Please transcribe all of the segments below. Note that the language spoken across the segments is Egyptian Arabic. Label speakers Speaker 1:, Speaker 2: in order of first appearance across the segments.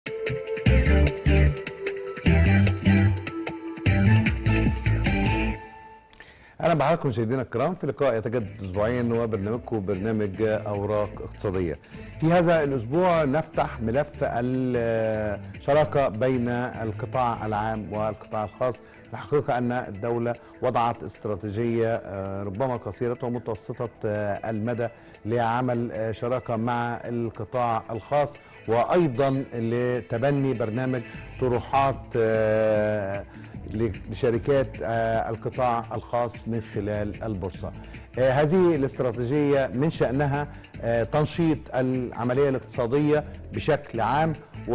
Speaker 1: اهلا بحضراتكم مشاهدينا الكرام في لقاء يتجدد اسبوعيا وبرنامجكم برنامج اوراق اقتصاديه. في هذا الاسبوع نفتح ملف الشراكه بين القطاع العام والقطاع الخاص الحقيقه ان الدوله وضعت استراتيجيه ربما قصيره ومتوسطه المدى لعمل شراكه مع القطاع الخاص وايضا لتبني برنامج طروحات لشركات القطاع الخاص من خلال البورصه. هذه الاستراتيجيه من شانها تنشيط العمليه الاقتصاديه بشكل عام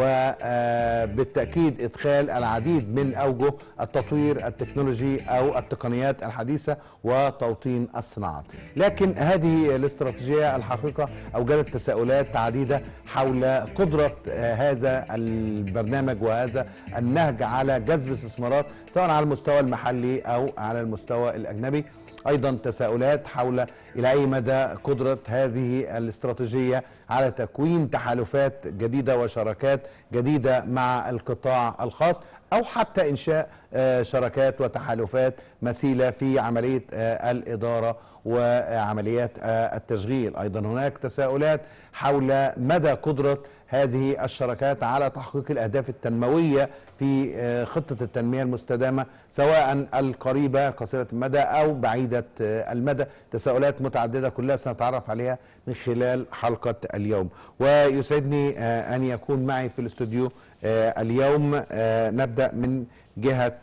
Speaker 1: وبالتاكيد ادخال العديد من اوجه التطوير التكنولوجي او التقنيات الحديثه وتوطين الصناعات. لكن هذه الاستراتيجيه الحقيقه اوجدت تساؤلات عديده حول قدره هذا البرنامج وهذا النهج على جذب استثمارات سواء على المستوى المحلي او على المستوى الاجنبي. ايضا تساؤلات حول الى اي مدى قدره هذه الاستراتيجيه على تكوين تحالفات جديده وشراكات جديده مع القطاع الخاص او حتى انشاء شراكات وتحالفات مثيله في عمليه الاداره وعمليات التشغيل ايضا هناك تساؤلات حول مدى قدره هذه الشراكات على تحقيق الاهداف التنمويه في خطه التنميه المستدامه سواء القريبه قصيره المدى او بعيده المدى تساؤلات متعدده كلها سنتعرف عليها من خلال حلقه اليوم ويسعدني ان يكون معي في الاستوديو اليوم نبدا من جهه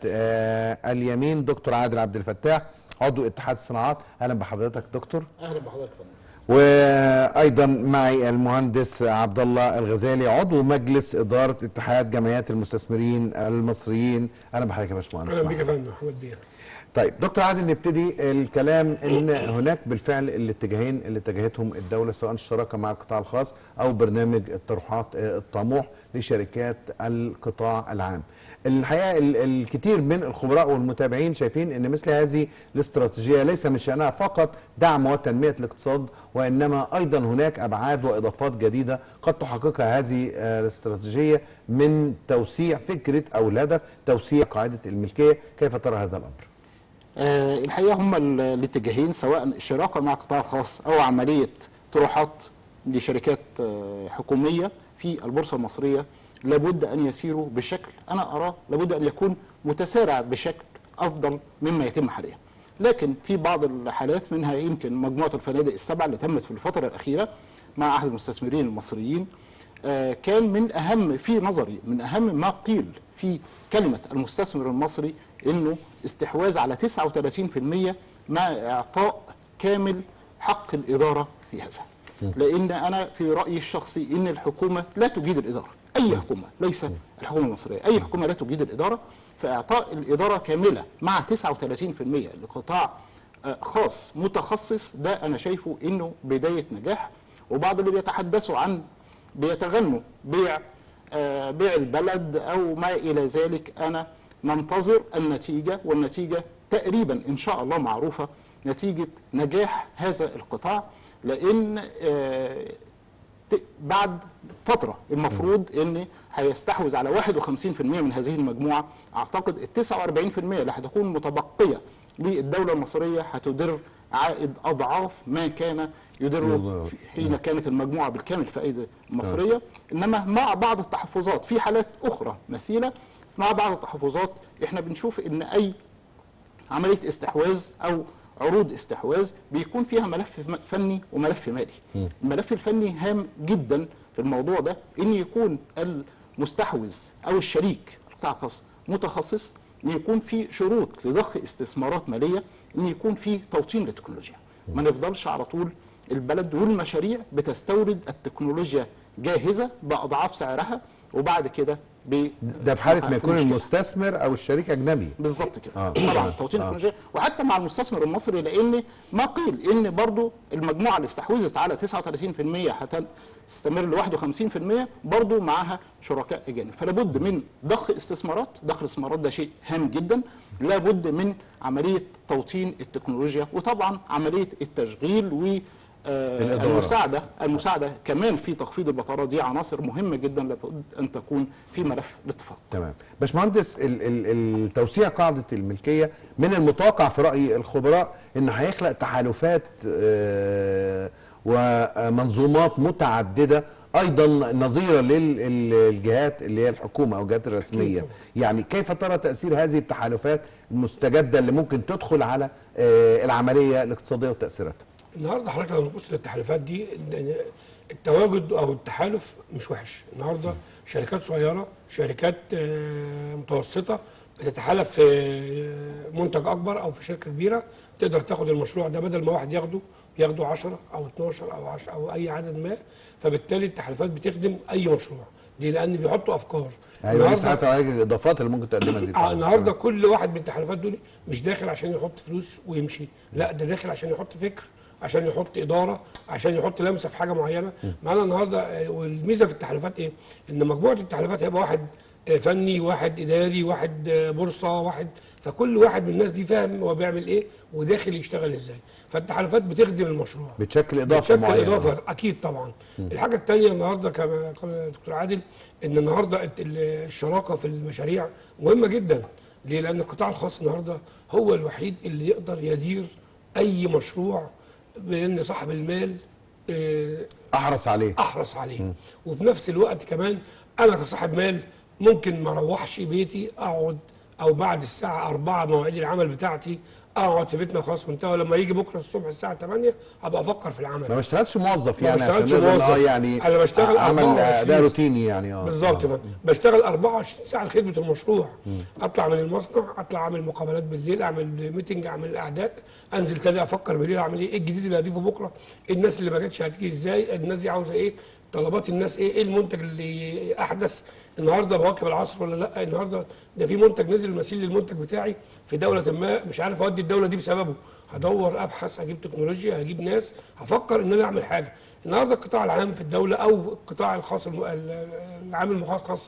Speaker 1: اليمين دكتور عادل عبد الفتاح عضو اتحاد الصناعات اهلا بحضرتك دكتور
Speaker 2: اهلا بحضرتك فندم
Speaker 1: وايضا معي المهندس عبد الله الغزالي عضو مجلس اداره اتحاد جمعيات المستثمرين المصريين اهلا بحضرتك يا باشمهندس
Speaker 2: اهلا بيك يا فندم محمد بيه
Speaker 1: طيب دكتور عادل نبتدي الكلام ان هناك بالفعل الاتجاهين اللي اتجهتهم الدوله سواء الشراكه مع القطاع الخاص او برنامج الطروحات الطموح لشركات القطاع العام. الحقيقه الكثير من الخبراء والمتابعين شايفين ان مثل هذه الاستراتيجيه ليس من شانها فقط دعم وتنميه الاقتصاد وانما ايضا هناك ابعاد واضافات جديده قد تحققها هذه الاستراتيجيه من توسيع فكره او الهدف توسيع قاعده الملكيه، كيف ترى هذا الامر؟
Speaker 2: آه الحقيقه هم الاتجاهين سواء الشراكه مع القطاع الخاص او عمليه طروحات لشركات آه حكوميه في البورصه المصريه لابد ان يسيروا بشكل انا اراه لابد ان يكون متسارع بشكل افضل مما يتم حاليا. لكن في بعض الحالات منها يمكن مجموعه الفنادق السبعه اللي تمت في الفتره الاخيره مع احد المستثمرين المصريين آه كان من اهم في نظري من اهم ما قيل في كلمه المستثمر المصري انه استحواذ على 39% مع اعطاء كامل حق الاداره في هذا. لان انا في رايي الشخصي ان الحكومه لا تجيد الاداره، اي حكومه ليس الحكومه المصريه، اي حكومه لا تجيد الاداره فاعطاء الاداره كامله مع 39% لقطاع خاص متخصص ده انا شايفه انه بدايه نجاح وبعض اللي بيتحدثوا عن بيتغنوا بيع بيع البلد او ما الى ذلك انا ننتظر النتيجة والنتيجة تقريبا إن شاء الله معروفة نتيجة نجاح هذا القطاع لأن بعد فترة المفروض أن هيستحوذ على 51% من هذه المجموعة أعتقد ال 49% اللي هتكون متبقية للدولة المصرية هتدر عائد أضعاف ما كان يدر حين كانت المجموعة بالكامل فائدة مصرية إنما مع بعض التحفظات في حالات أخرى مثيلة مع بعض التحفظات احنا بنشوف ان اي عمليه استحواذ او عروض استحواذ بيكون فيها ملف فني وملف مالي. م. الملف الفني هام جدا في الموضوع ده ان يكون المستحوذ او الشريك القطاع الخاص متخصص ان يكون في شروط لضخ استثمارات ماليه ان يكون في توطين للتكنولوجيا. ما نفضلش على طول البلد والمشاريع بتستورد التكنولوجيا جاهزه باضعاف سعرها وبعد كده
Speaker 1: ده في حاله ما يكون المستثمر او الشريك اجنبي
Speaker 2: بالظبط كده آه. طبعا توطين آه. التكنولوجيا وحتى مع المستثمر المصري لان ما قيل ان برضو المجموعه اللي استحوذت على 39% هتستمر ل 51% برضو معاها شركاء اجانب فلا بد من ضخ استثمارات ضخ الاستثمارات ده شيء هام جدا لابد من عمليه توطين التكنولوجيا وطبعا عمليه التشغيل و آه،
Speaker 1: الإدارة.
Speaker 2: المساعده المساعده كمان في تخفيض البطاله دي عناصر مهمه جدا لابد ان تكون في ملف الاتفاق
Speaker 1: تمام باشمهندس ال- ال- التوسيع قاعده الملكيه من المتوقع في راي الخبراء انه هيخلق تحالفات آه، ومنظومات متعدده ايضا نظيره للجهات اللي هي الحكومه او الجهات الرسميه يعني كيف ترى تاثير هذه التحالفات المستجده اللي ممكن تدخل على آه، العمليه الاقتصاديه وتاثيراتها
Speaker 3: النهارده حضرتك لما تبص للتحالفات دي إن التواجد او التحالف مش وحش النهارده شركات صغيره شركات آه، متوسطه بتتحالف في آه، منتج اكبر او في شركه كبيره تقدر تاخد المشروع ده بدل ما واحد ياخده ياخده 10 او 12 او 10 او اي عدد ما فبالتالي التحالفات بتخدم اي مشروع ليه؟ لان بيحطوا افكار
Speaker 1: ايوه لسه
Speaker 3: النهاردة-
Speaker 1: عايز أوريك الاضافات اللي ممكن تقدمها دي
Speaker 3: آه،
Speaker 1: طبعاً.
Speaker 3: النهارده كل واحد من التحالفات دول مش داخل عشان يحط فلوس ويمشي لا ده داخل عشان يحط فكر عشان يحط اداره عشان يحط لمسه في حاجه معينه معانا النهارده آه، والميزه في التحالفات ايه ان مجموعه التحالفات هيبقى واحد آه، فني واحد اداري واحد آه، بورصه واحد فكل واحد من الناس دي فاهم هو بيعمل ايه وداخل يشتغل ازاي فالتحالفات بتخدم المشروع
Speaker 1: بتشكل اضافه
Speaker 3: بتشكل
Speaker 1: معينه
Speaker 3: اضافه اكيد طبعا الحاجه الثانيه النهارده كما قال الدكتور عادل ان النهارده الت- ال- الشراكه في المشاريع مهمه جدا ليه؟ لان القطاع الخاص النهارده هو الوحيد اللي يقدر يدير اي مشروع بان صاحب المال آه،
Speaker 1: احرص عليه
Speaker 3: احرص عليه وفي نفس الوقت كمان انا كصاحب مال ممكن ما اروحش بيتي اقعد او بعد الساعه 4 مواعيد العمل بتاعتي اقعد في بيتنا خلاص وانتهى ولما يجي بكره الصبح الساعه 8 ابقى افكر في العمل
Speaker 1: ما بشتغلش موظف
Speaker 3: ما
Speaker 1: يعني عشان
Speaker 3: بشتغلش
Speaker 1: نقدر-
Speaker 3: موظف.
Speaker 1: اه يعني
Speaker 3: أنا بشتغل
Speaker 1: عمل
Speaker 3: 24
Speaker 1: ده روتيني يعني اه
Speaker 3: بالظبط
Speaker 1: آه.
Speaker 3: فاهم بشتغل 24 ساعه لخدمه المشروع اطلع من المصنع اطلع اعمل مقابلات بالليل اعمل ميتنج اعمل اعداد انزل تاني افكر بالليل اعمل ايه إيه الجديد اللي هضيفه بكره الناس اللي ما جاتش هتيجي ازاي الناس دي عاوزه ايه طلبات الناس ايه ايه المنتج اللي احدث النهارده بواكب العصر ولا لا النهارده ده في منتج نزل مثيل للمنتج بتاعي في دوله ما مش عارف اودي الدوله دي بسببه هدور ابحث هجيب تكنولوجيا هجيب ناس هفكر ان انا اعمل حاجه النهارده القطاع العام في الدوله او القطاع الخاص الم- ال- العام المخصص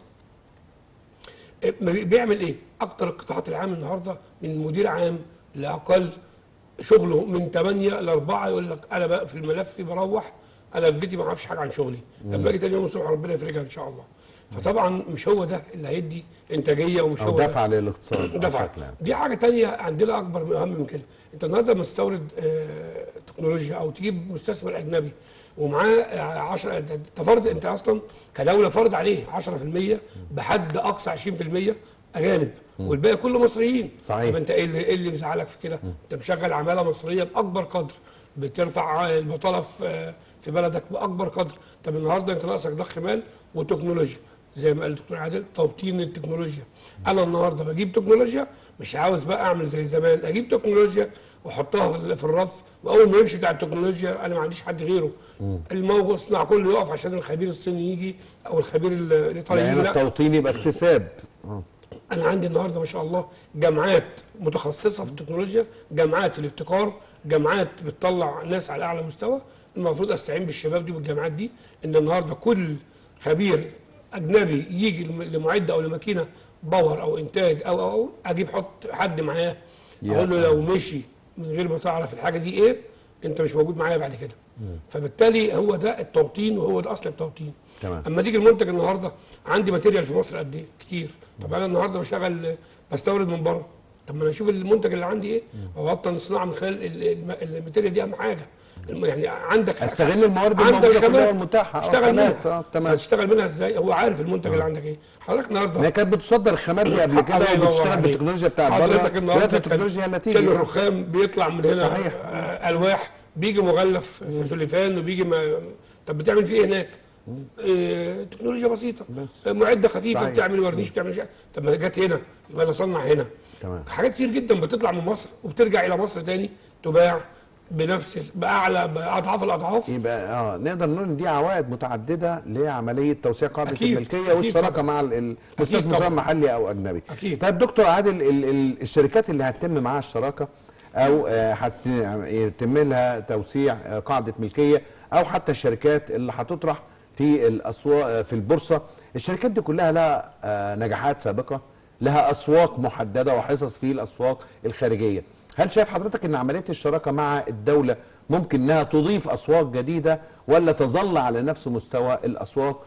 Speaker 3: ما بي- بيعمل ايه؟ اكتر القطاعات العام النهارده من مدير عام لاقل شغله من 8 ل 4 يقول لك انا بقى في الملف بروح انا في بيتي ما اعرفش حاجه عن شغلي لما اجي تاني يوم الصبح ربنا يفرجها ان شاء الله فطبعا مش هو ده اللي هيدي انتاجيه ومش
Speaker 1: او
Speaker 3: هو ده
Speaker 1: دفع للاقتصاد
Speaker 3: دفع
Speaker 1: بشكل عام.
Speaker 3: دي حاجه تانية عندنا اكبر من اهم من كده انت النهارده لما تستورد آه، تكنولوجيا او تجيب مستثمر اجنبي ومعاه 10 انت فرض انت اصلا كدوله فرض عليه 10% بحد اقصى 20% اجانب والباقي كله مصريين
Speaker 1: صحيح.
Speaker 3: طب انت ايه اللي, إيه اللي مزعلك في كده؟ انت مشغل عماله مصريه باكبر قدر بترفع البطاله في في بلدك باكبر قدر طب النهارده انت ناقصك ضخ مال وتكنولوجيا زي ما قال الدكتور عادل توطين التكنولوجيا انا النهارده بجيب تكنولوجيا مش عاوز بقى اعمل زي زمان اجيب تكنولوجيا واحطها في- في الرف واول ما يمشي بتاع التكنولوجيا انا ما عنديش حد غيره المصنع كله يقف عشان الخبير الصيني يجي او الخبير ال- الايطالي يجي
Speaker 1: لان
Speaker 3: لا
Speaker 1: التوطين يبقى اكتساب آه.
Speaker 3: انا عندي النهارده ما شاء الله جامعات متخصصه في التكنولوجيا جامعات في الابتكار جامعات بتطلع ناس على اعلى مستوى المفروض استعين بالشباب دي والجامعات دي ان النهارده كل خبير اجنبي يجي لم- لمعده او لماكينه باور او انتاج او او, أو اجيب حط حد معاه
Speaker 1: يا
Speaker 3: اقول له لو مشي من غير ما تعرف الحاجه دي ايه انت مش موجود معايا بعد كده فبالتالي هو ده التوطين وهو ده اصل التوطين
Speaker 1: تمام.
Speaker 3: اما تيجي المنتج النهارده عندي ماتيريال في مصر قد ايه كتير طب انا النهارده بشتغل بستورد من بره طب ما انا اشوف المنتج اللي عندي ايه واوطن الصناعه من خلال ال- الم- الماتيريال دي اهم حاجه الم- يعني عندك
Speaker 1: استغل الموارد
Speaker 3: عندك
Speaker 1: الموجوده كلها
Speaker 3: خامات
Speaker 1: والمتاحه آه،
Speaker 3: اشتغل
Speaker 1: خامات.
Speaker 3: منها
Speaker 1: اه تمام
Speaker 3: هتشتغل منها ازاي هو عارف المنتج اللي عندك ايه حضرتك
Speaker 1: ما هي
Speaker 3: النهارده
Speaker 1: كانت بتصدر الخامات دي قبل كده
Speaker 3: الله ينور
Speaker 1: وبتشتغل
Speaker 3: عليك.
Speaker 1: بالتكنولوجيا بتاعت بره
Speaker 3: حضرتك النهارده
Speaker 1: دلوقتي التكنولوجيا اللي
Speaker 3: كان
Speaker 1: تيجي
Speaker 3: الرخام بيطلع من هنا
Speaker 1: صحيح.
Speaker 3: آه، الواح بيجي مغلف في سليفان وبيجي ما طب بتعمل فيه ايه هناك؟ آه، تكنولوجيا بسيطه
Speaker 1: بس.
Speaker 3: آه، معده خفيفه
Speaker 1: صحيح.
Speaker 3: بتعمل ورنيش بتعمل شيء طب ما جت هنا يبقى انا اصنع هنا
Speaker 1: تمام.
Speaker 3: حاجات كتير جدا بتطلع من مصر وبترجع الى مصر تاني تباع بنفس باعلى باضعاف الاضعاف
Speaker 1: يبقى اه نقدر نقول ان دي عوائد متعدده لعمليه توسيع قاعده
Speaker 3: أكيد.
Speaker 1: الملكيه
Speaker 3: أكيد
Speaker 1: والشراكه
Speaker 3: طبعا.
Speaker 1: مع ال- ال- المستثمر
Speaker 3: طبعا.
Speaker 1: سواء محلي او اجنبي
Speaker 3: أكيد.
Speaker 1: طيب دكتور عادل ال ال الشركات اللي هتتم معاها الشراكه او آه، هت- يتم لها توسيع آه، قاعده ملكيه او حتى الشركات اللي هتطرح في الاسواق في البورصه الشركات دي كلها لها آه، نجاحات سابقه لها اسواق محدده وحصص في الاسواق الخارجيه هل شايف حضرتك ان عمليه الشراكه مع الدوله ممكن انها تضيف اسواق جديده ولا تظل على نفس مستوى الاسواق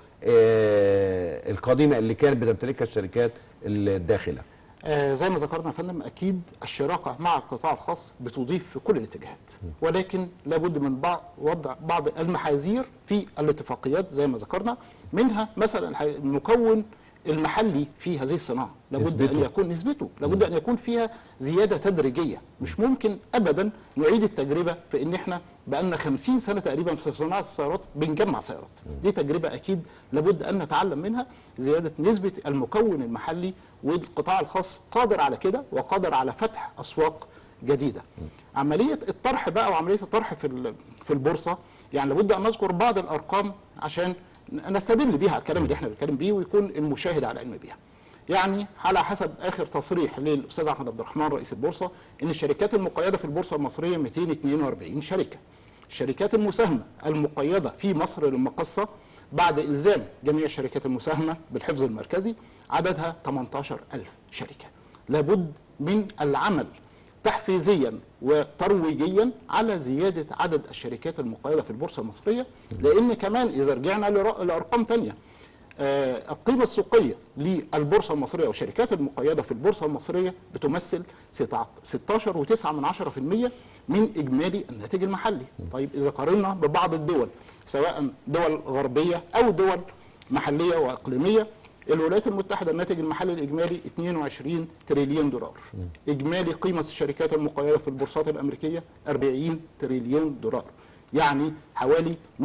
Speaker 1: آه، القديمه اللي كانت بتمتلكها الشركات الداخله
Speaker 2: آه زي ما ذكرنا يا فندم اكيد الشراكه مع القطاع الخاص بتضيف في كل الاتجاهات ولكن لابد من بعض وضع بعض المحاذير في الاتفاقيات زي ما ذكرنا منها مثلا الح- المكون المحلي في هذه الصناعه لابد
Speaker 1: نسبته.
Speaker 2: ان يكون نسبته لابد ان يكون فيها زياده تدريجيه مش ممكن ابدا نعيد التجربه في ان احنا بقالنا 50 سنه تقريبا في صناعه السيارات بنجمع سيارات دي تجربه اكيد لابد ان نتعلم منها زياده نسبه المكون المحلي والقطاع الخاص قادر على كده وقادر على فتح اسواق جديده عمليه الطرح بقى وعمليه الطرح في ال- في البورصه يعني لابد ان نذكر بعض الارقام عشان نستدل بيها على الكلام اللي احنا بنتكلم بيه ويكون المشاهد على علم بيها يعني على حسب اخر تصريح للاستاذ احمد عبد الرحمن رئيس البورصه ان الشركات المقيده في البورصه المصريه 242 شركه. الشركات المساهمه المقيده في مصر المقصه بعد الزام جميع الشركات المساهمه بالحفظ المركزي عددها 18000 شركه. لابد من العمل تحفيزيا وترويجيا على زياده عدد الشركات المقيده في البورصه المصريه لان كمان اذا رجعنا لر- لارقام ثانيه آه، القيمة السوقية للبورصة المصرية والشركات المقيدة في البورصة المصرية بتمثل 16.9 من 10% من إجمالي الناتج المحلي طيب إذا قارنا ببعض الدول سواء دول غربية أو دول محلية وإقليمية الولايات المتحدة الناتج المحلي الإجمالي 22 تريليون دولار إجمالي قيمة الشركات المقيدة في البورصات الأمريكية 40 تريليون دولار يعني حوالي 190%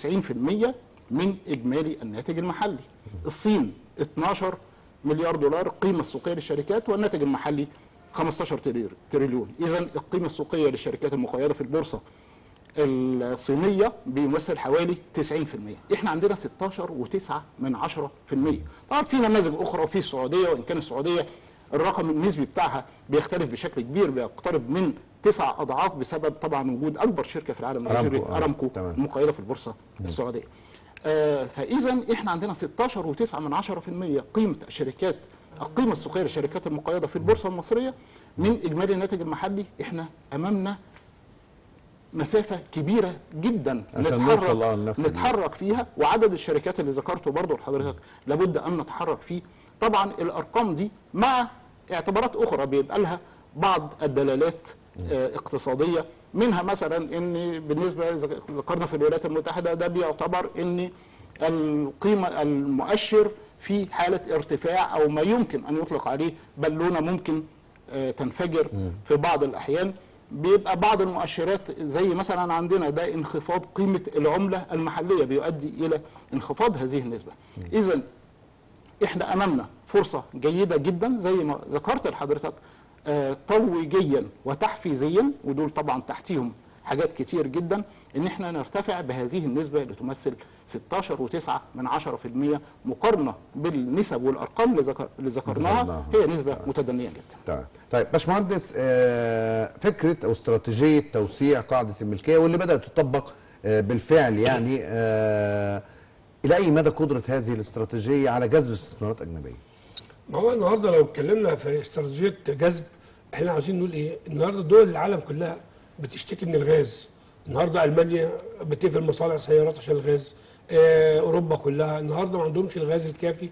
Speaker 2: من اجمالي الناتج المحلي. الصين 12 مليار دولار القيمه السوقيه للشركات والناتج المحلي 15 ترير- تريليون، اذا القيمه السوقيه للشركات المقيده في البورصه الصينيه بيمثل حوالي 90%، احنا عندنا 16 و9 من 10%. طبعا في نماذج اخرى وفي السعوديه وان كان السعوديه الرقم النسبي بتاعها بيختلف بشكل كبير بيقترب من تسع اضعاف بسبب طبعا وجود اكبر شركه في العالم
Speaker 1: أرامكو،
Speaker 2: شركه
Speaker 1: آه،
Speaker 2: ارامكو
Speaker 1: تمام.
Speaker 2: المقيده في البورصه السعوديه. آه فاذا احنا عندنا 16 و9 من 10% قيمه الشركات القيمه السوقيه للشركات المقيده في البورصه المصريه من اجمالي الناتج المحلي احنا امامنا مسافه كبيره جدا
Speaker 1: عشان نوصل آه لنفس ال-
Speaker 2: نتحرك فيها وعدد الشركات اللي ذكرته برضه لحضرتك لابد ان نتحرك فيه طبعا الارقام دي مع اعتبارات اخرى بيبقى لها بعض الدلالات آه، اقتصاديه منها مثلا ان بالنسبه ذك- ذكرنا في الولايات المتحده ده بيعتبر ان القيمه المؤشر في حاله ارتفاع او ما يمكن ان يطلق عليه بالونه ممكن آه، تنفجر في بعض الاحيان بيبقى بعض المؤشرات زي مثلا عندنا ده انخفاض قيمه العمله المحليه بيؤدي الى انخفاض هذه النسبه اذا احنا امامنا فرصه جيده جدا زي ما ذكرت لحضرتك آه، ترويجيا وتحفيزيا ودول طبعا تحتيهم حاجات كتير جدا ان احنا نرتفع بهذه النسبه اللي تمثل 16.9 من 10% مقارنه بالنسب والارقام اللي ذكر- اللي ذكرناها
Speaker 1: ذكرناها.
Speaker 2: هي نسبه متدنيه جدا
Speaker 1: طيب طيب باشمهندس آه، فكره او استراتيجيه توسيع قاعده الملكيه واللي بدات تطبق آه، بالفعل يعني آه، الى اي مدى قدره هذه الاستراتيجيه على جذب استثمارات اجنبيه؟
Speaker 3: ما هو النهارده لو اتكلمنا في استراتيجيه جذب احنا عاوزين نقول ايه؟ النهارده دول العالم كلها بتشتكي من الغاز. النهارده المانيا بتقفل مصانع سيارات عشان الغاز. آه اوروبا كلها النهارده ما عندهمش الغاز الكافي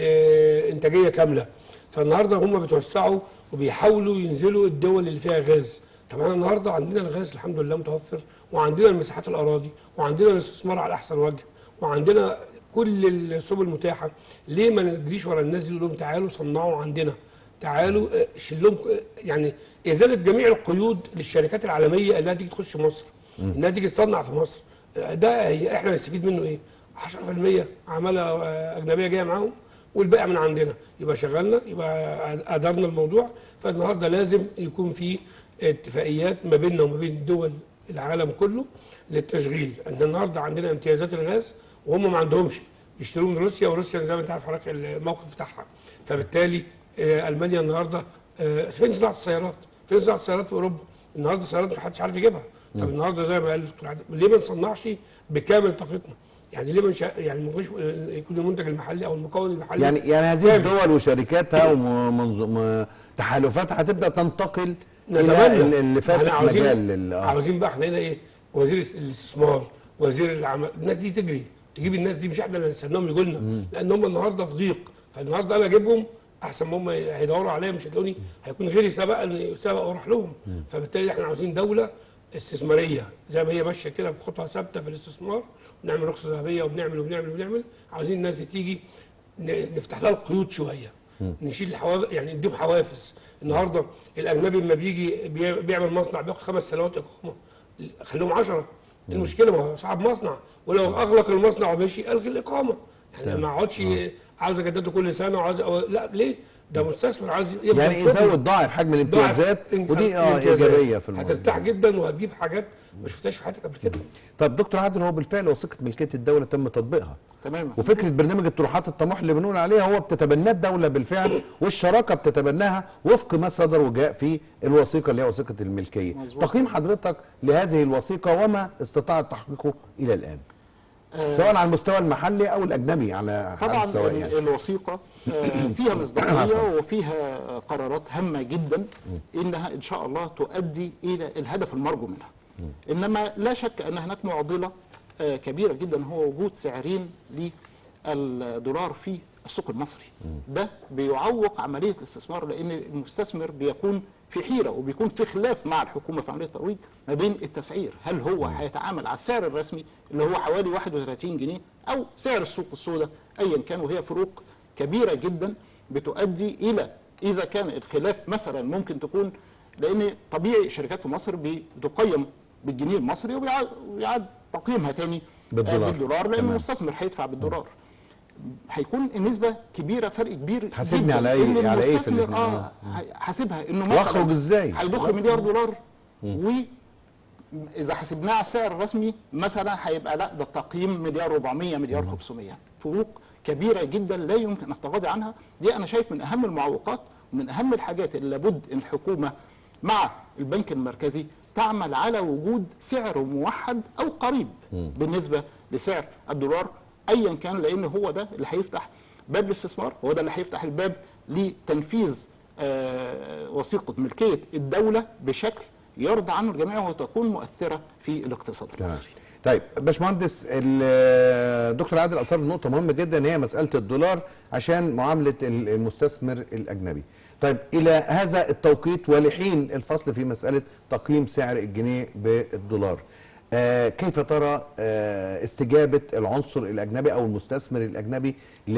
Speaker 3: لانتاجيه كامله. فالنهارده هم بيتوسعوا وبيحاولوا ينزلوا الدول اللي فيها غاز. طب احنا النهارده عندنا الغاز الحمد لله متوفر وعندنا المساحات الاراضي وعندنا الاستثمار على احسن وجه وعندنا كل السبل متاحه ليه ما نجريش ورا الناس دي نقول لهم تعالوا صنعوا عندنا تعالوا آه، شلهم آه، يعني ازاله جميع القيود للشركات العالميه اللي هتيجي تخش مصر انها تيجي تصنع في مصر آه، ده هي احنا نستفيد منه ايه 10% عماله آه، اجنبيه جايه معاهم والباقي من عندنا يبقى شغلنا يبقى ادارنا الموضوع فالنهارده لازم يكون في اتفاقيات ما بيننا وما بين دول العالم كله للتشغيل ان النهارده عندنا امتيازات الغاز وهم ما عندهمش يشتروا من روسيا وروسيا زي ما انت عارف حضرتك الموقف بتاعها فبالتالي آه، المانيا النهارده آه، فين صناعه السيارات؟ فين صناعه السيارات في اوروبا؟ النهارده السيارات ما حدش عارف يجيبها طب النهارده زي ما قال الدكتور عادل ليه ما نصنعش بكامل طاقتنا؟ يعني ليه ما نشا... يعني ما نخش- يكون المنتج المحلي او المكون المحلي
Speaker 1: يعني يعني هذه
Speaker 3: كامل.
Speaker 1: الدول وشركاتها وتحالفاتها هتبدا تنتقل الى
Speaker 3: نتمنى
Speaker 1: اللي فاتح
Speaker 3: احنا عاوزين
Speaker 1: مجال لل- آه.
Speaker 3: عاوزين بقى احنا هنا ايه وزير الاستثمار وزير العمل الناس دي تجري تجيب الناس دي مش احنا اللي نستناهم يجوا لنا لان هم النهارده في ضيق فالنهارده انا اجيبهم احسن ما هم هيدوروا عليا مش هتلاقوني هيكون غيري سبق سبق واروح لهم فبالتالي احنا عاوزين دوله استثماريه زي ما هي ماشيه كده بخطوه ثابته في الاستثمار ونعمل رخصه ذهبيه وبنعمل وبنعمل وبنعمل عاوزين الناس دي تيجي ن- نفتح لها القيود شويه نشيل الحوافز يعني نديهم حوافز النهارده الاجنبي لما بيجي بي- بيعمل مصنع بياخد خمس سنوات اقامه خليهم 10 المشكله ما هو صاحب مصنع ولو اغلق المصنع ومشي الغي الاقامه يعني ما اقعدش عاوز اجدده كل سنه وعاوز أو لا ليه؟ ده مستثمر عاوز يفضل
Speaker 1: يعني
Speaker 3: شغل.
Speaker 1: يزود ضاعف حجم الامتيازات
Speaker 3: ضعف
Speaker 1: ودي اه
Speaker 3: الامتيازات.
Speaker 1: ايجابيه في الموضوع
Speaker 3: هترتاح جدا وهتجيب حاجات ما شفتهاش في حياتك قبل كده
Speaker 1: طب دكتور عادل هو بالفعل وثيقه ملكيه الدوله تم تطبيقها
Speaker 2: تماما
Speaker 1: وفكره برنامج الطروحات الطموح اللي بنقول عليها هو بتتبناه الدوله بالفعل والشراكه بتتبناها وفق ما صدر وجاء في الوثيقه اللي هي وثيقه الملكيه
Speaker 2: مظبوط.
Speaker 1: تقييم حضرتك لهذه الوثيقه وما استطاعت تحقيقه الى الان
Speaker 2: آه،
Speaker 1: سواء على المستوى المحلي او الاجنبي على
Speaker 2: طبعا
Speaker 1: حد سواء يعني
Speaker 2: الوثيقه آه، فيها مصداقيه وفيها قرارات هامه جدا انها ان شاء الله تؤدي الى الهدف المرجو منها انما لا شك ان هناك معضله آه، كبيره جدا هو وجود سعرين للدولار في السوق المصري ده بيعوق عمليه الاستثمار لان المستثمر بيكون في حيره وبيكون في خلاف مع الحكومه في عمليه الترويج ما بين التسعير هل هو هيتعامل على السعر الرسمي اللي هو حوالي 31 جنيه او سعر السوق السوداء ايا كان وهي فروق كبيره جدا بتؤدي الى اذا كان الخلاف مثلا ممكن تكون لان طبيعي الشركات في مصر بتقيم بالجنيه المصري وبيعاد ويعاد تقييمها تاني آه،
Speaker 1: بالدولار.
Speaker 2: بالدولار لان
Speaker 1: تمام.
Speaker 2: المستثمر هيدفع بالدولار هيكون النسبه كبيره فرق كبير
Speaker 1: حاسبني
Speaker 2: جداً.
Speaker 1: على أي-
Speaker 2: لأن
Speaker 1: على إيه في
Speaker 2: المستثمر
Speaker 1: الاتنين؟
Speaker 2: اه هي- حاسبها انه مثلا
Speaker 1: واخرج إزاي؟
Speaker 2: هيضخ مليار دولار و اذا حسبناه على السعر الرسمي مثلا هيبقى لا ده التقييم مليار 400 مليار 500 فروق كبيره جدا لا يمكن التغاضي عنها دي انا شايف من اهم المعوقات ومن اهم الحاجات اللي لابد ان الحكومه مع البنك المركزي تعمل على وجود سعر موحد او قريب بالنسبه لسعر الدولار ايا كان لان هو ده اللي هيفتح باب الاستثمار هو ده اللي هيفتح الباب لتنفيذ آه، وثيقه ملكيه الدوله بشكل يرضى عنه الجميع وتكون مؤثره في الاقتصاد المصري.
Speaker 1: طيب باشمهندس الدكتور عادل اثار نقطه مهمه جدا هي مساله الدولار عشان معامله ال- المستثمر الاجنبي طيب الى هذا التوقيت ولحين الفصل في مساله تقييم سعر الجنيه بالدولار آه كيف ترى آه استجابه العنصر الاجنبي او المستثمر الاجنبي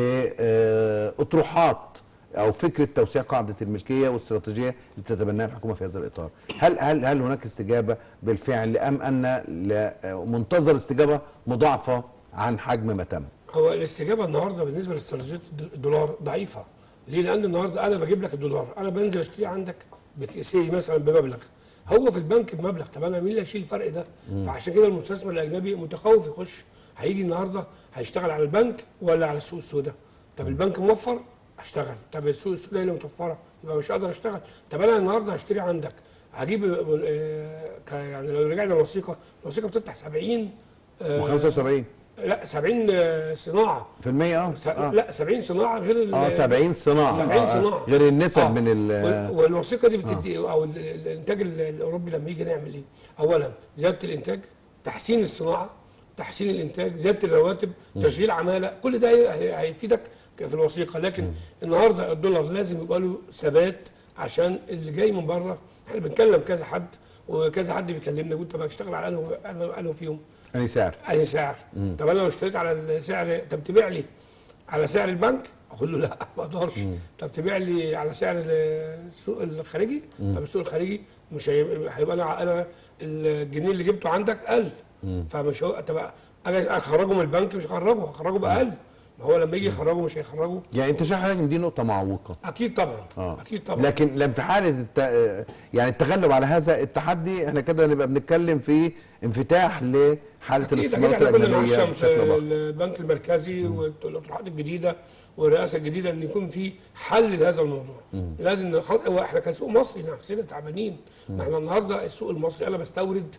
Speaker 1: لاطروحات او فكره توسيع قاعده الملكيه والاستراتيجيه اللي بتتبناها الحكومه في هذا الاطار هل هل هل هناك استجابه بالفعل ام ان لا- منتظر استجابه مضاعفه عن حجم ما تم
Speaker 3: هو الاستجابه النهارده بالنسبه لاستراتيجيه الد- الدولار ضعيفه ليه؟ لان النهارده انا بجيب لك الدولار انا بنزل اشتري عندك بسي مثلا بمبلغ هو في البنك بمبلغ طب انا مين اللي هيشيل الفرق ده؟ فعشان كده المستثمر الاجنبي متخوف يخش هيجي النهارده هيشتغل على البنك ولا على السوق السوداء؟ طب البنك موفر اشتغل طب السوق السوداء اللي متوفره يبقى مش قادر اشتغل طب انا النهارده هشتري عندك هجيب آه، ك- يعني لو رجعنا للوثيقه الوثيقه بتفتح 70 آه،
Speaker 1: و75
Speaker 3: لا 70 آه، صناعه
Speaker 1: في المية اه
Speaker 3: س...
Speaker 1: اه,
Speaker 3: لا 70 صناعه غير ال-
Speaker 1: آه 70 صناعه
Speaker 3: 70
Speaker 1: آه، آه.
Speaker 3: صناعه
Speaker 1: غير النسب
Speaker 3: آه.
Speaker 1: من ال
Speaker 3: وال- والوثيقه دي بتدي او ال- ال- الانتاج ال- الاوروبي لما يجي نعمل ايه؟ اولا زياده الانتاج تحسين الصناعه تحسين الانتاج زياده الرواتب تشغيل عماله كل ده هي- هيفيدك في الوثيقه لكن النهارده الدولار لازم يبقى له ثبات عشان اللي جاي من بره احنا بنكلم كذا حد وكذا حد بيكلمنا يقول طب اشتغل على انه انه انه فيهم
Speaker 1: يعني سعر
Speaker 3: اي سعر طب انا لو اشتريت على السعر طب تبيع لي على سعر البنك اقول له لا ما اقدرش طب تبيع لي على سعر السوق الخارجي طب السوق الخارجي مش هيبقى هيبقى انا انا الجنيه اللي جبته عندك قل فمش هو طب اجي اخرجه من البنك مش هخرجه هخرجه باقل ما هو لما يجي يخرجه مش هيخرجه
Speaker 1: يعني انت شايف حضرتك ان دي نقطه معوقه
Speaker 3: اكيد طبعا
Speaker 1: اه
Speaker 3: اكيد طبعا
Speaker 1: لكن لم في حاله الت... يعني التغلب على هذا التحدي احنا كده نبقى بنتكلم في انفتاح لحاله
Speaker 3: أكيد أكيد
Speaker 1: الاستثمارات
Speaker 3: احنا كنا
Speaker 1: الاجنبيه
Speaker 3: نعشم
Speaker 1: بشكل
Speaker 3: في
Speaker 1: ضخم
Speaker 3: البنك المركزي والاطروحات الجديده والرئاسه الجديده ان يكون في حل لهذا الموضوع لازم نخ- هو احنا كسوق مصري نفسنا تعبانين ما احنا النهارده السوق المصري انا بستورد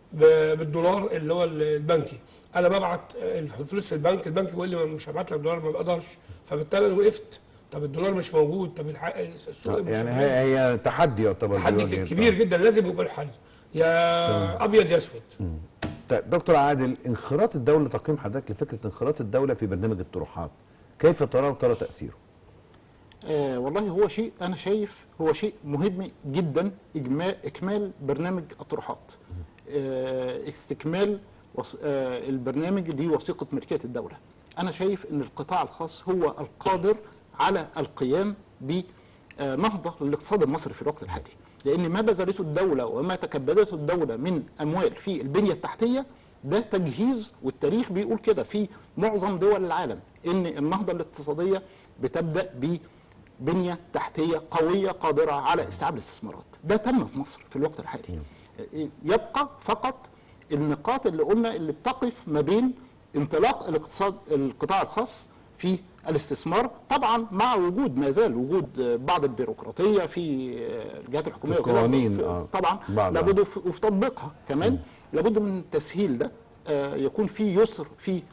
Speaker 3: ب- بالدولار اللي هو البنكي انا ببعت الفلوس في البنك البنك بيقول لي مش هبعت لك دولار ما بقدرش فبالتالي انا وقفت طب الدولار مش موجود طب الح- السوق مش
Speaker 1: يعني
Speaker 3: شغال.
Speaker 1: هي هي تحدي يعتبر
Speaker 3: تحدي
Speaker 1: بيواجه
Speaker 3: كبير جدا لازم يبقى الحل يا ابيض يا اسود
Speaker 1: طيب دكتور عادل انخراط الدوله تقييم حضرتك لفكره انخراط الدوله في برنامج الطروحات كيف ترى وترى تاثيره؟
Speaker 2: آه والله هو شيء انا شايف هو شيء مهم جدا إجمال اكمال برنامج الطروحات آه استكمال وص... آه البرنامج لوثيقه ملكيه الدوله انا شايف ان القطاع الخاص هو القادر على القيام بنهضه للاقتصاد المصري في الوقت الحالي لان ما بذلته الدوله وما تكبدته الدوله من اموال في البنيه التحتيه ده تجهيز والتاريخ بيقول كده في معظم دول العالم ان النهضه الاقتصاديه بتبدا ببنيه تحتيه قويه قادره على استيعاب الاستثمارات ده تم في مصر في الوقت الحالي يبقى فقط النقاط اللي قلنا اللي بتقف ما بين انطلاق الاقتصاد القطاع الخاص في الاستثمار طبعا مع وجود ما زال وجود بعض البيروقراطيه في الجهات الحكوميه
Speaker 1: في
Speaker 2: وكده.
Speaker 1: القوانين،
Speaker 2: في-
Speaker 1: آه.
Speaker 2: طبعا
Speaker 1: بعض-
Speaker 2: لابد وف- وفي تطبيقها كمان لابد من تسهيل ده آه، يكون في يسر في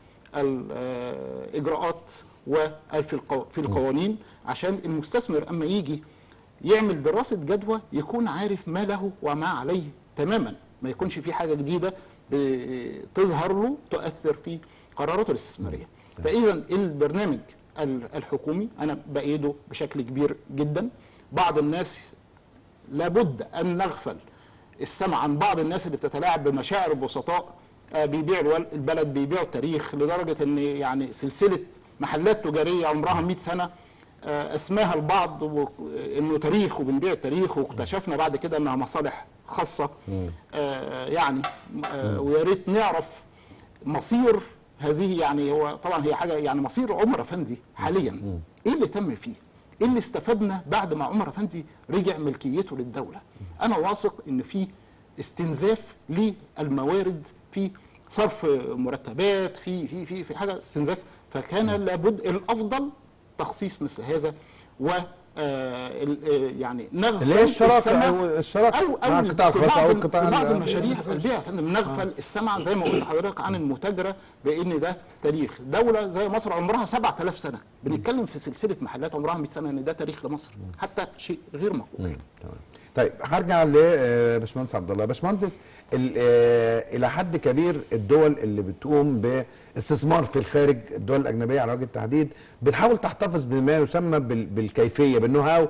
Speaker 2: الاجراءات وفي القو- في القوانين عشان المستثمر اما يجي يعمل دراسه جدوى يكون عارف ما له وما عليه تماما ما يكونش في حاجه جديده بتظهر له تؤثر في قراراته الاستثماريه فاذا البرنامج ال- الحكومي انا بايده بشكل كبير جدا بعض الناس لابد ان نغفل السمع عن بعض الناس اللي بتتلاعب بمشاعر البسطاء آه، بيبيعوا الول- البلد بيبيعوا التاريخ لدرجه ان يعني سلسله محلات تجاريه عمرها 100 سنه آه، اسماها البعض و- انه تاريخ وبنبيع التاريخ واكتشفنا بعد كده انها مصالح خاصه آه، يعني آه، ويا ريت نعرف مصير هذه يعني هو طبعا هي حاجه يعني مصير عمر افندي حاليا ايه اللي تم فيه؟ ايه اللي استفدنا بعد ما عمر افندي رجع ملكيته للدوله؟ انا واثق ان في استنزاف للموارد في صرف مرتبات في في في في حاجه استنزاف فكان لابد الافضل تخصيص مثل هذا و آه، ال- آه، يعني نغفل
Speaker 1: اللي هي الشراكة
Speaker 2: السمع
Speaker 1: أو الشراكة
Speaker 2: او
Speaker 1: مع
Speaker 2: او
Speaker 1: القطاع
Speaker 2: في
Speaker 1: الخاص أو
Speaker 2: بعض
Speaker 1: القطاع
Speaker 2: في بعض
Speaker 1: ال-
Speaker 2: المشاريع البيع يا فندم نغفل السمع زي ما قلت لحضرتك عن المتاجره بان ده تاريخ دوله زي مصر عمرها 7000 سنه بنتكلم في سلسله محلات عمرها 100 سنه ان ده تاريخ لمصر حتى شيء غير مقبول
Speaker 1: تمام طيب هرجع لباشمهندس عبد الله باشمهندس ال- آه، الى حد كبير الدول اللي بتقوم باستثمار في الخارج الدول الاجنبيه على وجه التحديد بتحاول تحتفظ بما يسمى بال- بالكيفيه بالنو هاو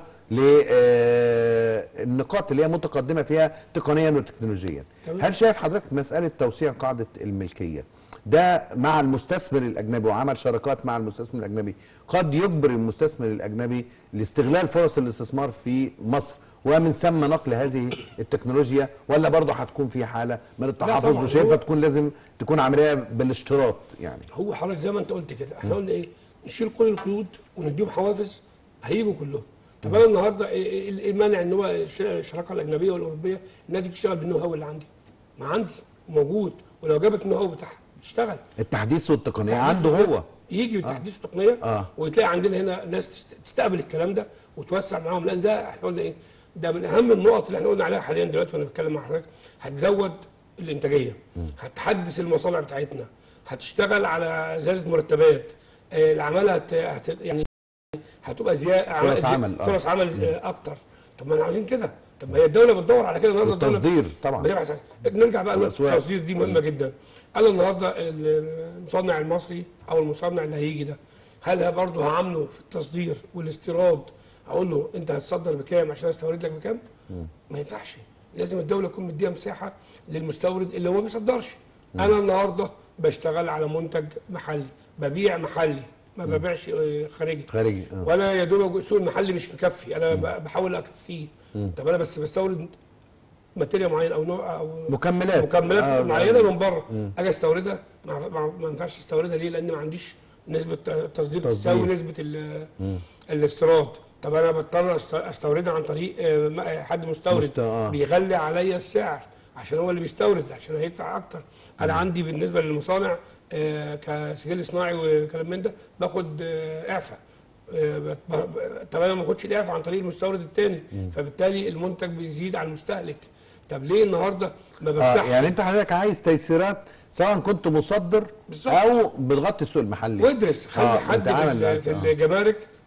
Speaker 1: للنقاط اللي هي متقدمه فيها تقنيا وتكنولوجيا
Speaker 3: تمام.
Speaker 1: هل شايف حضرتك مساله توسيع قاعده الملكيه ده مع المستثمر الاجنبي وعمل شراكات مع المستثمر الاجنبي قد يجبر المستثمر الاجنبي لاستغلال فرص الاستثمار في مصر ومن ثم نقل هذه التكنولوجيا ولا برضه هتكون في حاله من التحفظ
Speaker 3: طبعاً.
Speaker 1: وشايفها
Speaker 3: هو-
Speaker 1: تكون لازم تكون عمليه بالاشتراط يعني
Speaker 3: هو حضرتك زي ما انت قلت كده احنا قلنا ايه نشيل كل القيود ونديهم حوافز هيجوا كلهم طب انا النهارده إيه- إيه إيه المانع ان هو الش- الشراكه الاجنبيه والاوروبيه انها تيجي تشتغل بالنو هاو اللي عندي ما عندي وموجود ولو جابت النو هاو بتاعها تشتغل
Speaker 1: التحديث والتقنيه
Speaker 3: تحديث
Speaker 1: عنده
Speaker 3: التقنية.
Speaker 1: هو
Speaker 3: يجي بالتحديث التقنيه
Speaker 1: آه.
Speaker 3: وتلاقي عندنا هنا ناس تست- تستقبل الكلام ده وتوسع معاهم لان ده احنا قلنا ايه ده من اهم النقط اللي احنا قلنا عليها حاليا دلوقتي وانا بتكلم مع حضرتك هتزود الانتاجيه هتحدث المصانع بتاعتنا هتشتغل على زياده مرتبات آه، العماله هت... هت... يعني هتبقى زياده
Speaker 1: فرص عمل، آه.
Speaker 3: فرص عمل آه، اكتر طب ما احنا عاوزين كده طب ما هي الدوله بتدور على كده النهارده الدوله
Speaker 1: والتصدير طبعا
Speaker 3: بنبحث عن- نرجع بقى
Speaker 1: والأسواق.
Speaker 3: التصدير دي مهمه جدا انا النهارده المصنع المصري او المصنع اللي هيجي ده هل برضه هعامله في التصدير والاستيراد اقول له انت هتصدر بكام عشان استورد لك بكام؟ ما ينفعش لازم الدوله تكون مديها مساحه للمستورد اللي هو ما بيصدرش انا النهارده بشتغل على منتج محلي ببيع محلي ما ببيعش آه، خارجي
Speaker 1: خارجي آه.
Speaker 3: وانا يا دوب السوق المحلي مش مكفي انا ب- بحاول اكفيه طب انا بس بستورد ماتيريال معين او نوع او
Speaker 1: مكملات
Speaker 3: مكملات
Speaker 1: آه،
Speaker 3: معينه من بره اجي استوردها ما ما- ما ينفعش استوردها ليه؟ لان ما عنديش نسبه تصدير
Speaker 1: تصدير.
Speaker 3: تساوي نسبه ال- الاستيراد طب انا بضطر أست- استوردها عن طريق آه، م- حد مستورد
Speaker 1: مست- آه.
Speaker 3: بيغلي عليا السعر عشان هو اللي بيستورد عشان هيدفع اكتر انا عندي بالنسبه للمصانع آه، كسجل صناعي وكلام من ده باخد آه، اعفاء آه، بت- ب- ب- طب انا ما باخدش الاعفاء عن طريق المستورد الثاني فبالتالي المنتج بيزيد على المستهلك طب ليه النهارده ما
Speaker 1: آه
Speaker 3: بفتحش
Speaker 1: يعني انت حضرتك عايز تيسيرات سواء كنت مصدر
Speaker 3: بالظبط.
Speaker 1: او بتغطي السوق المحلي
Speaker 3: وادرس خلي
Speaker 1: آه،
Speaker 3: حد في,
Speaker 1: بتعامل
Speaker 3: ال-
Speaker 1: معاك،
Speaker 3: في
Speaker 1: آه.
Speaker 3: الجمارك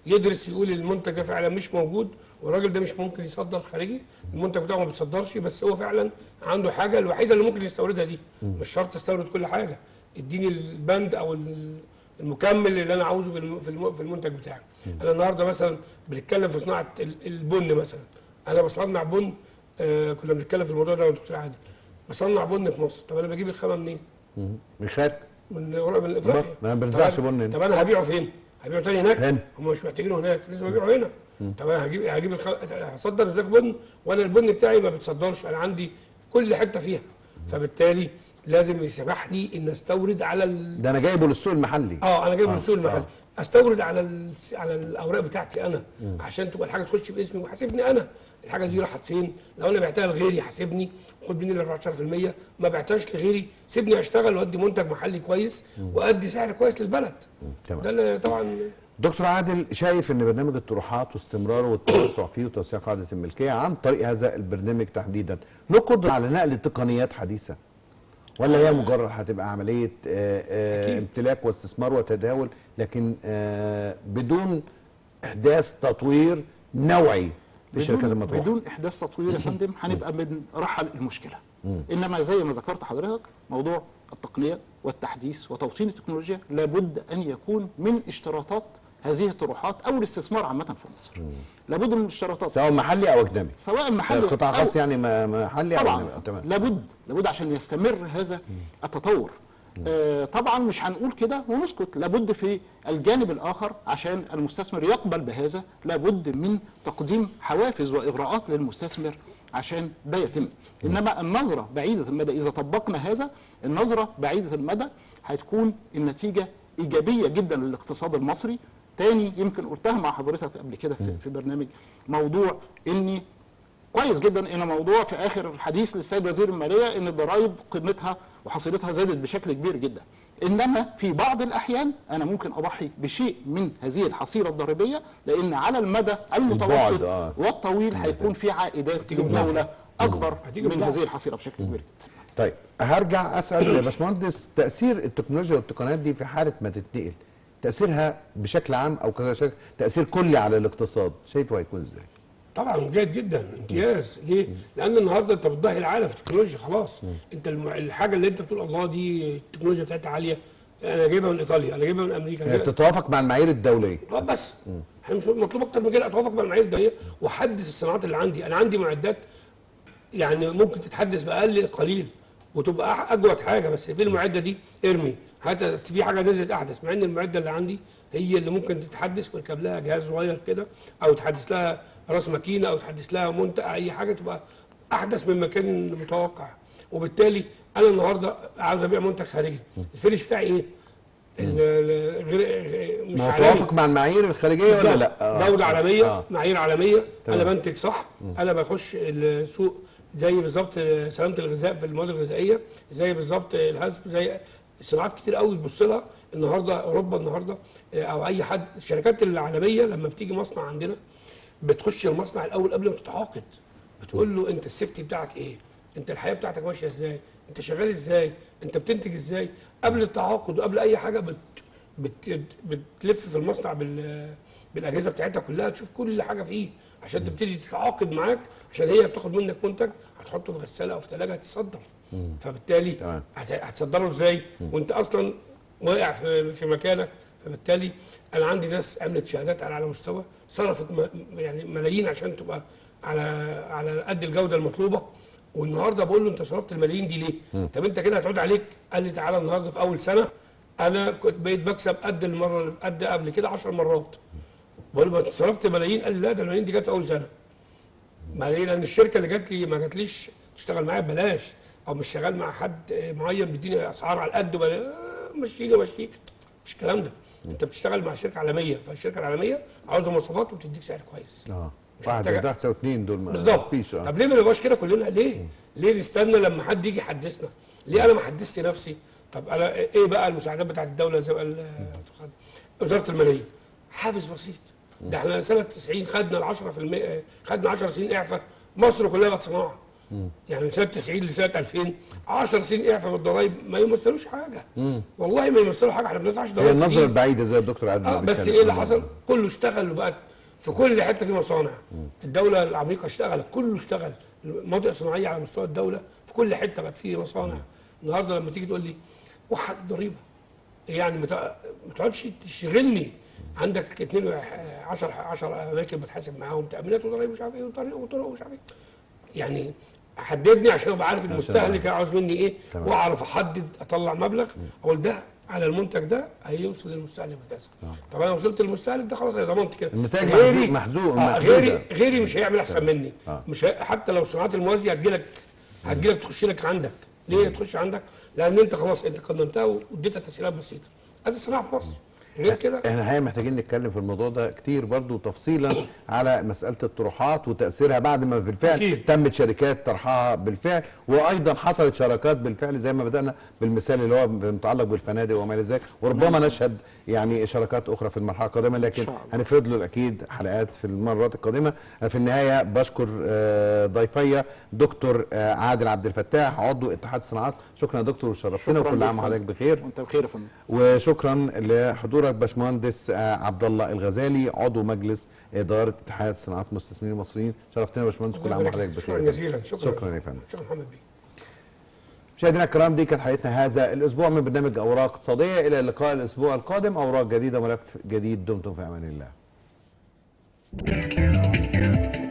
Speaker 3: يدرس يقول المنتج ده فعلا مش موجود والراجل ده مش ممكن يصدر خارجي المنتج بتاعه ما بيصدرش بس هو فعلا عنده حاجه الوحيده اللي ممكن يستوردها دي مش شرط استورد كل حاجه اديني البند او ال- المكمل اللي انا عاوزه في الم- في الم- في المنتج بتاعي انا النهارده مثلا بنتكلم في صناعه ال- البن مثلا انا بصنع بن آه كنا بنتكلم في الموضوع ده يا دكتور عادل بصنع بن في مصر طب انا بجيب الخامه منين؟
Speaker 1: من خارج
Speaker 3: من قريب من افريقيا
Speaker 1: ما بنرزعش
Speaker 3: طب أنا-
Speaker 1: بن هنا.
Speaker 3: طب انا هبيعه فين؟ هبيعه تاني هناك
Speaker 1: هنا.
Speaker 3: هم مش محتاجينه هناك لازم ابيعه هنا طب انا هجيب هجيب الخل... هصدر ازاي بن وانا البن بتاعي ما بتصدرش انا عندي كل حته فيها فبالتالي لازم يسمح لي ان استورد على ال...
Speaker 1: ده انا جايبه للسوق المحلي
Speaker 3: اه انا جايب من السوق
Speaker 1: آه.
Speaker 3: المحلي استورد على ال... على الاوراق بتاعتي انا عشان تبقى الحاجه تخش باسمي وحاسبني انا الحاجه دي راحت فين لو انا بعتها لغيري حاسبني خد مني ال 14% ما بعتهاش لغيري سيبني اشتغل وادي منتج محلي كويس وادي سعر كويس للبلد
Speaker 1: تمام.
Speaker 3: ده اللي طبعا
Speaker 1: دكتور عادل شايف ان برنامج الطروحات واستمراره والتوسع فيه وتوسيع قاعده الملكيه عن طريق هذا البرنامج تحديدا له قدره على نقل تقنيات حديثه ولا هي مجرد هتبقى عمليه آه، آه،
Speaker 3: أكيد.
Speaker 1: امتلاك واستثمار وتداول لكن آه، بدون احداث تطوير نوعي في الشركات
Speaker 2: بدون,
Speaker 1: المطروحه
Speaker 2: بدون احداث تطوير يا فندم هنبقى بنرحل المشكله انما زي ما ذكرت حضرتك موضوع التقنيه والتحديث وتوطين التكنولوجيا لابد ان يكون من اشتراطات هذه الطروحات او الاستثمار عامه في مصر لابد من الاشتراطات
Speaker 1: سواء محلي او اجنبي
Speaker 2: سواء محلي
Speaker 1: قطاع
Speaker 2: أو-
Speaker 1: خاص يعني ما- محلي او
Speaker 2: طبعا
Speaker 1: أجنبي. آه، تمام
Speaker 2: لابد لابد عشان يستمر هذا التطور آه طبعا مش هنقول كده ونسكت لابد في الجانب الاخر عشان المستثمر يقبل بهذا لابد من تقديم حوافز واغراءات للمستثمر عشان ده يتم انما النظره بعيده المدى اذا طبقنا هذا النظره بعيده المدى هتكون النتيجه ايجابيه جدا للاقتصاد المصري تاني يمكن قلتها مع حضرتك قبل كده في, في برنامج موضوع اني كويس جدا ان موضوع في اخر الحديث للسيد وزير الماليه ان الضرائب قيمتها وحصيلتها زادت بشكل كبير جدا انما في بعض الاحيان انا ممكن اضحي بشيء من هذه الحصيله الضريبيه لان على المدى المتوسط
Speaker 1: البعد، آه.
Speaker 2: والطويل هيكون في عائدات
Speaker 3: هتيجي
Speaker 2: للدوله
Speaker 3: بضعف.
Speaker 2: اكبر
Speaker 3: هتيجي
Speaker 2: من
Speaker 3: بضعف.
Speaker 2: هذه الحصيله بشكل كبير جدا
Speaker 1: طيب هرجع اسال يا باشمهندس تاثير التكنولوجيا والتقنيات دي في حاله ما تتنقل تاثيرها بشكل عام او كشكل تاثير كلي على الاقتصاد شايفه هيكون ازاي؟
Speaker 3: طبعا جيد جدا امتياز ليه؟ لان النهارده انت بتضحي العالم في التكنولوجيا خلاص انت الم- الحاجه اللي انت بتقول الله دي التكنولوجيا بتاعتها عاليه انا جايبها من ايطاليا انا جايبها من امريكا أنا
Speaker 1: يعني
Speaker 3: جايبها-
Speaker 1: تتوافق مع المعايير الدوليه
Speaker 3: طب بس احنا مش مطلوب اكتر من كده اتوافق مع المعايير الدوليه واحدث الصناعات اللي عندي انا عندي معدات يعني ممكن تتحدث باقل قليل وتبقى أح- اجود حاجه بس في المعده دي ارمي هات بس في حاجه نزلت احدث مع ان المعده اللي عندي هي اللي ممكن تتحدث ويركب لها جهاز صغير كده او تحدث لها راس ماكينه او تحدث لها منتج اي حاجه تبقى احدث من مكان متوقع وبالتالي انا النهارده عاوز ابيع منتج خارجي الفينش بتاعي ايه؟ ال- ال- غير مش عالمي.
Speaker 1: متوافق مع المعايير الخارجيه ولا
Speaker 3: بالظبط.
Speaker 1: لا؟ آه.
Speaker 3: جوده عالميه
Speaker 1: آه.
Speaker 3: معايير عالميه
Speaker 1: تمام.
Speaker 3: انا بنتج صح انا بخش السوق زي بالظبط سلامه الغذاء في المواد الغذائيه زي بالظبط الهزم زي صناعات كتير قوي تبص لها النهارده اوروبا النهارده او اي حد الشركات العالميه لما بتيجي مصنع عندنا بتخش المصنع الاول قبل ما تتعاقد بتقول له انت السيفتي بتاعك ايه انت الحياه بتاعتك ماشيه ازاي انت شغال ازاي انت بتنتج ازاي قبل التعاقد وقبل اي حاجه بت بت بتلف في المصنع بال بالاجهزه بتاعتها كلها تشوف كل حاجه فيه عشان تبتدي تتعاقد معاك عشان هي بتاخد منك منتج هتحطه في غساله او في ثلاجه هتصدر فبالتالي
Speaker 1: تمام.
Speaker 3: هت- هتصدره ازاي وانت اصلا واقع في في مكانك فبالتالي انا عندي ناس عملت شهادات على على مستوى صرفت م- يعني ملايين عشان تبقى على على قد الجوده المطلوبه والنهارده بقول له انت صرفت الملايين دي ليه؟ طب انت كده هتعود عليك قال لي تعالى النهارده في اول سنه انا كنت بقيت بكسب قد المره اللي- قد قبل كده 10 مرات بقول له ما انت صرفت ملايين قال لي لا ده الملايين دي جت في اول سنه ما ليه لان الشركه اللي جات لي ما جاتليش تشتغل معايا ببلاش او مش شغال مع حد معين بيديني اسعار على قد وبلا- مشيني مشيك مفيش الكلام ده انت بتشتغل مع شركه عالميه فالشركه العالميه عاوزه مواصفات وبتديك سعر كويس
Speaker 1: اه
Speaker 3: مش
Speaker 1: واحد
Speaker 3: محتاجة-
Speaker 1: واحد تساوي اثنين دول ما
Speaker 3: بالظبط
Speaker 1: فيش اه
Speaker 3: طب ليه ما نبقاش كده كلنا ليه؟ ليه نستنى لما حد يجي يحدثنا؟ ليه انا ما حدثت نفسي؟ طب انا ايه بقى المساعدات بتاعت الدوله زي ما قال آه، وزاره الماليه؟ حافز بسيط ده احنا سنه 90 خدنا ال 10% خدنا 10 سنين اعفاء مصر كلها بقت صناعه يعني من سنه 90 لسنه 2000 10 سنين اعفاء من الضرايب ما يمثلوش حاجه والله ما يمثلوا حاجه احنا ما بندفعش
Speaker 1: هي
Speaker 3: ضرايب
Speaker 1: النظره
Speaker 3: كتير.
Speaker 1: البعيده زي الدكتور عادل
Speaker 3: اه
Speaker 1: ما
Speaker 3: بس
Speaker 1: بيتكلم.
Speaker 3: ايه اللي حصل؟ كله اشتغل وبقت في كل حته في مصانع الدوله العميقه اشتغلت كله اشتغل المناطق الصناعيه على مستوى الدوله في كل حته بقت في مصانع النهارده لما تيجي تقول لي وحد الضريبه يعني ما تق- ما تقعدش تشغلني عندك 2 10 10 اماكن بتحاسب معاهم تامينات وضرايب مش عارف ايه وطريق وطرق ومش عارف ايه يعني حددني عشان ابقى عارف المستهلك عاوز مني ايه
Speaker 1: تمام.
Speaker 3: واعرف احدد اطلع مبلغ اقول ده على المنتج ده هيوصل للمستهلك بكذا طب انا وصلت للمستهلك ده خلاص انا ضمنت كده
Speaker 1: النتائج
Speaker 3: غيري-
Speaker 1: محزوق- محزوق-
Speaker 3: آه
Speaker 1: محدودة.
Speaker 3: غيري غيري مش هيعمل احسن مني
Speaker 1: آه.
Speaker 3: مش هي... حتى لو الصناعات الموازيه هتجيلك هتجيلك تخش لك عندك ليه تخش عندك لان انت خلاص انت قدمتها واديتها تسهيلات بسيطه ادي الصناعه في مصر غير كده
Speaker 1: احنا الحقيقه محتاجين نتكلم في الموضوع ده كتير برضو تفصيلا على مساله الطروحات وتاثيرها بعد ما بالفعل
Speaker 3: أكيد.
Speaker 1: تمت شركات طرحها بالفعل وايضا حصلت شراكات بالفعل زي ما بدانا بالمثال اللي هو متعلق بالفنادق وما الى ذلك وربما نشهد يعني شراكات اخرى في المرحله القادمه لكن
Speaker 2: إن شاء الله.
Speaker 1: هنفرد له اكيد حلقات في المرات القادمه انا في النهايه بشكر آه، ضيفي دكتور آه، عادل عبد الفتاح عضو اتحاد الصناعات شكرا يا دكتور وشرفتنا
Speaker 2: شكراً
Speaker 1: وكل عام
Speaker 2: ليك
Speaker 1: وحضرتك
Speaker 2: فندم.
Speaker 1: بخير
Speaker 2: وانت بخير يا فندم
Speaker 1: وشكرا لحضورك باشمهندس آه، عبد الله الغزالي عضو مجلس اداره اتحاد صناعات المستثمرين المصريين شرفتنا يا باشمهندس كل عام وحضرتك
Speaker 3: شكرا
Speaker 1: بخير
Speaker 3: جزيلا شكرا
Speaker 1: شكرا يا فندم
Speaker 3: شكرا محمد بيه
Speaker 1: مشاهدينا الكرام دي كانت حلقتنا هذا الاسبوع من برنامج اوراق اقتصاديه الى اللقاء الاسبوع القادم اوراق جديده ملف جديد دمتم في امان الله